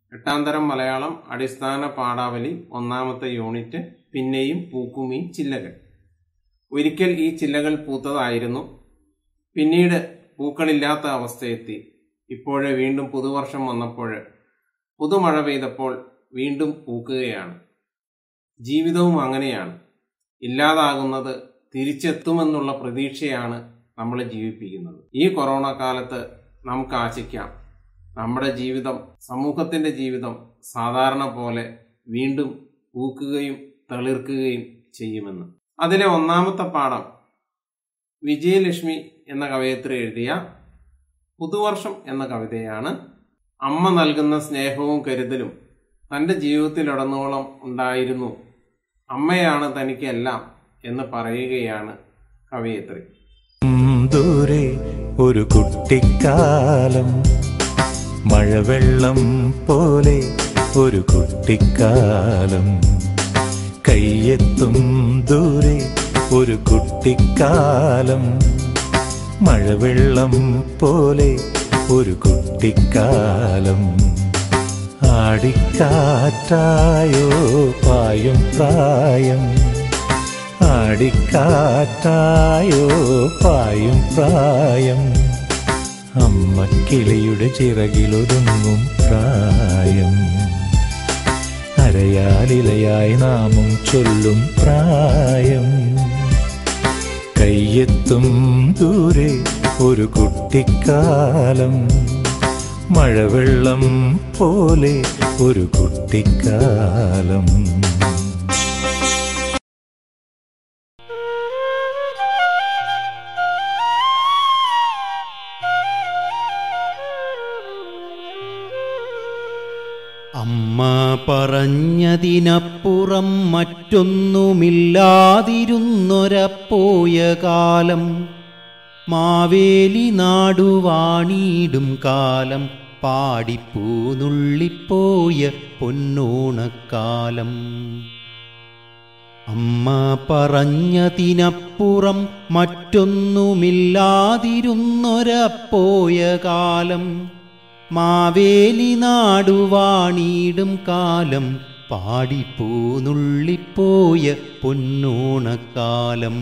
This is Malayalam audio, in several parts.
എട്ടാം തരം മലയാളം അടിസ്ഥാന പാഠാവലി ഒന്നാമത്തെ യൂണിറ്റ് പിന്നെയും പൂക്കും ഈ ചില്ലകൾ ഒരിക്കൽ ഈ ചില്ലകൾ പൂത്തതായിരുന്നു പിന്നീട് പൂക്കളില്ലാത്ത അവസ്ഥയെത്തി ഇപ്പോഴേ വീണ്ടും പുതുവർഷം വന്നപ്പോൾ പുതുമഴ പെയ്തപ്പോൾ വീണ്ടും പൂക്കുകയാണ് ജീവിതവും അങ്ങനെയാണ് ഇല്ലാതാകുന്നത് തിരിച്ചെത്തുമെന്നുള്ള പ്രതീക്ഷയാണ് നമ്മളെ ജീവിപ്പിക്കുന്നത് ഈ കൊറോണ കാലത്ത് നമുക്ക് ആശിക്കാം നമ്മുടെ ജീവിതം സമൂഹത്തിന്റെ ജീവിതം സാധാരണ പോലെ വീണ്ടും പൂക്കുകയും തളിർക്കുകയും ചെയ്യുമെന്ന് അതിലെ ഒന്നാമത്തെ പാഠം വിജയലക്ഷ്മി എന്ന കവയത്രി എഴുതിയ പുതുവർഷം എന്ന കവിതയാണ് അമ്മ നൽകുന്ന സ്നേഹവും കരുതലും തന്റെ ജീവിതത്തിലുടനീളം ഉണ്ടായിരുന്നു അമ്മയാണ് തനിക്കെല്ലാം എന്ന് പറയുകയാണ് കവയത്രി ദൂരെ ഒരു കുട്ടിക്കാലം മഴവെള്ളം പോലെ ഒരു കുട്ടിക്കാലം കയ്യെത്തും ദൂരെ ഒരു കുട്ടിക്കാലം മഴവെള്ളം പോലെ ഒരു കുട്ടിക്കാലം ആടിക്കാറ്റായോ പായും പ്രായം ആടിക്കാറ്റായോ പായും പ്രായം അമ്മ കിളിയുടെ ചിറകിലൊതുങ്ങും പ്രായം അരയാലിലയായി നാമം ചൊല്ലും പ്രായം കയ്യെത്തും ദൂരെ ഒരു കുട്ടിക്കാലം മഴവെള്ളം പോലെ ഒരു കുട്ടിക്കാലം അമ്മ പറഞ്ഞതിനപ്പുറം മറ്റൊന്നുമില്ലാതിരുന്നൊരപ്പോയ കാലം മാവേലി നാടുവാണിടും കാലം പാടിപ്പൂനുള്ളിപ്പോയ പൊന്നോണക്കാലം അമ്മ പറഞ്ഞതിനപ്പുറം മറ്റൊന്നുമില്ലാതിരുന്നൊരപ്പോയ കാലം മാവേലി നാടുവാണിടും കാലം പാടിപ്പൂനുള്ളിപ്പോയ പൊന്നോണക്കാലം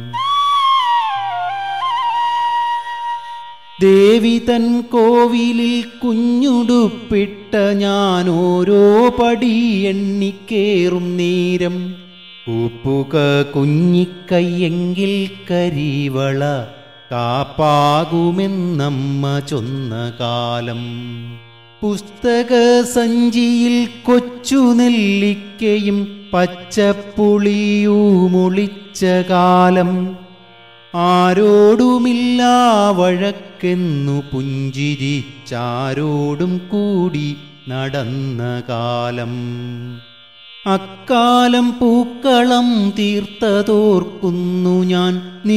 ദേവി തൻ കോവിലിൽ കുഞ്ഞുടുപ്പിട്ട ഞാൻ ഓരോ പടി എണ്ണിക്കേറും നേരം ഉപ്പുക കുഞ്ഞിക്കയ്യെങ്കിൽ കരിവള കാപ്പാകുമെന്നമ്മ ചൊന്ന കാലം പുസ്തക സഞ്ചിയിൽ കൊച്ചു നെല്ലിക്കയും പച്ചപ്പുളിയുമൊളിച്ച കാലം ആരോടുമില്ല വഴക്കെന്നു പുഞ്ചിരിച്ചാരോടും കൂടി നടന്ന കാലം അക്കാലം പൂക്കളം തീർത്തതോർക്കുന്നു ഞാൻ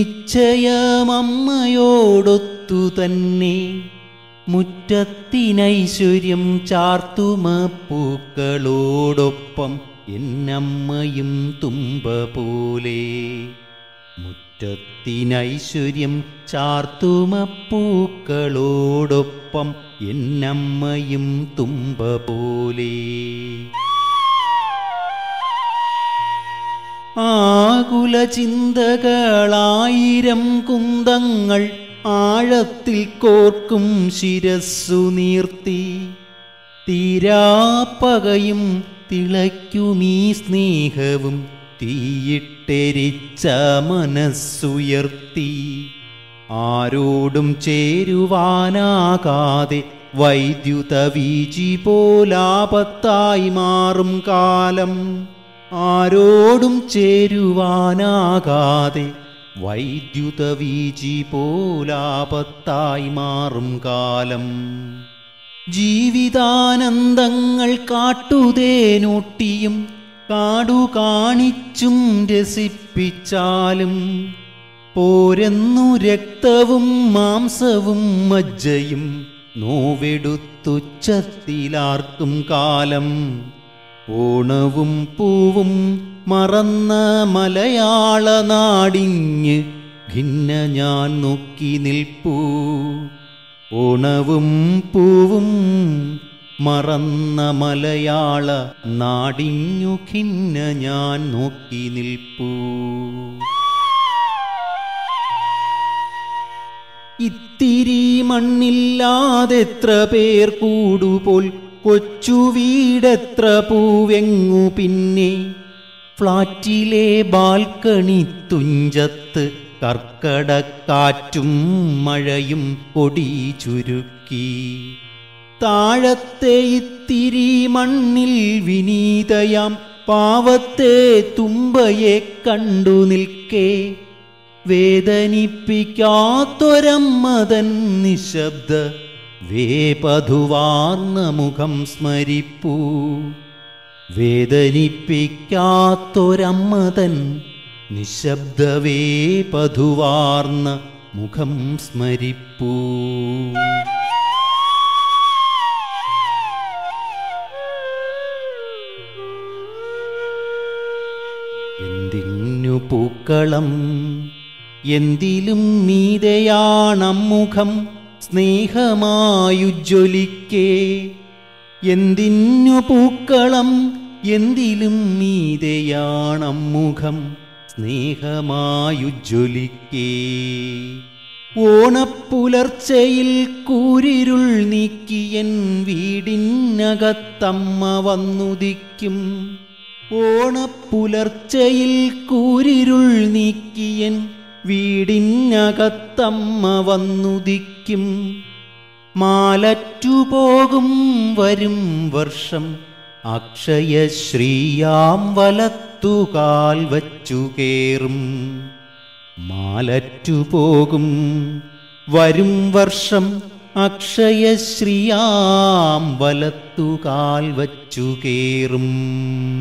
നിശ്ചയമമ്മയോടൊത്തു തന്നെ മുറ്റത്തിനൈശ്വര്യം ചാർത്തുമ പൂക്കളോടൊപ്പം എന്നമ്മയും തുമ്പ പോലെ മുറ്റത്തിനൈശ്വര്യം ചാർത്തുമ പൂക്കളോടൊപ്പം എന്നമ്മയും തുമ്പ പോലെ ആകുല ചിന്തകളായിരം കുന്തങ്ങൾ ആഴത്തിൽ കോർക്കും ശിരസ്സു നീർത്തി തീരാപ്പകയും തിളയ്ക്കുമീ സ്നേഹവും തീയിട്ടെരിച്ച മനസ്സുയർത്തി ആരോടും ചേരുവാനാകാതെ വൈദ്യുത വീചി പോലാപത്തായി മാറും കാലം ആരോടും ചേരുവാനാകാതെ വൈദ്യുത വീചി പോലാപത്തായി മാറും കാലം ജീവിതാനന്ദങ്ങൾ കാട്ടുതേനൊട്ടിയും കാടു കാണിച്ചും രസിപ്പിച്ചാലും പോരെന്നു രക്തവും മാംസവും മജ്ജയും നോവെടുത്തുച്ചത്തിലാർക്കും കാലം ഓണവും പൂവും മറന്ന മലയാള നാടിഞ്ഞ് ഭിന്ന ഞാൻ നോക്കി നിൽപ്പൂ ഓണവും പൂവും മറന്ന മലയാള നാടിഞ്ഞു ഖിന്ന ഞാൻ നോക്കി നിൽപ്പൂ ഇത്തിരി മണ്ണില്ലാതെത്ര പേർ കൂടുപോൽ കൊച്ചു വീടെത്ര പൂവെങ്ങു പിന്നെ ഫ്ളാറ്റിലെ ബാൽക്കണി തുഞ്ചത്ത് കർക്കടക്കാറ്റും മഴയും കൊടി ചുരുക്കി താഴത്തെ ഇത്തിരി മണ്ണിൽ വിനീതയാം പാവത്തെ തുമ്പയെ കണ്ടു നിൽക്കേ വേദനിപ്പിക്കാത്തൊരമ്മതൻ നിശബ്ദ വേപധുവാർന്ന മുഖം സ്മരിപ്പൂ വേദനിപ്പിക്കാത്തൊരമ്മതൻ നിശബ്ദ വേപധുവാർന്ന മുഖം സ്മരിപ്പൂ എന്തിനു പൂക്കളം എന്തിലും മീതയാണമ്മുഖം സ്നേഹമായുജ്വലിക്കേ എന്തിനു പൂക്കളം എന്തിലും മീതയാണമ്മുഖം സ്നേഹമായുജ്വലിക്കേ ഓണപ്പുലർച്ചയിൽ കൂരിരുൾ നീക്കിയൻ വീടിനകത്തമ്മ വന്നുദിക്കും ഓണപ്പുലർച്ചയിൽ കൂരിരുൾ നീക്കിയൻ വീടിനകത്തമ്മ വന്നുദിക്കും മാലറ്റുപോകും വരും വർഷം അക്ഷയശ്രീയാം വലത്തുകാൽ വച്ചു കേറും മാലറ്റുപോകും വരും വർഷം അക്ഷയശ്രീയാം വലത്തുകാൽ വച്ചു കേറും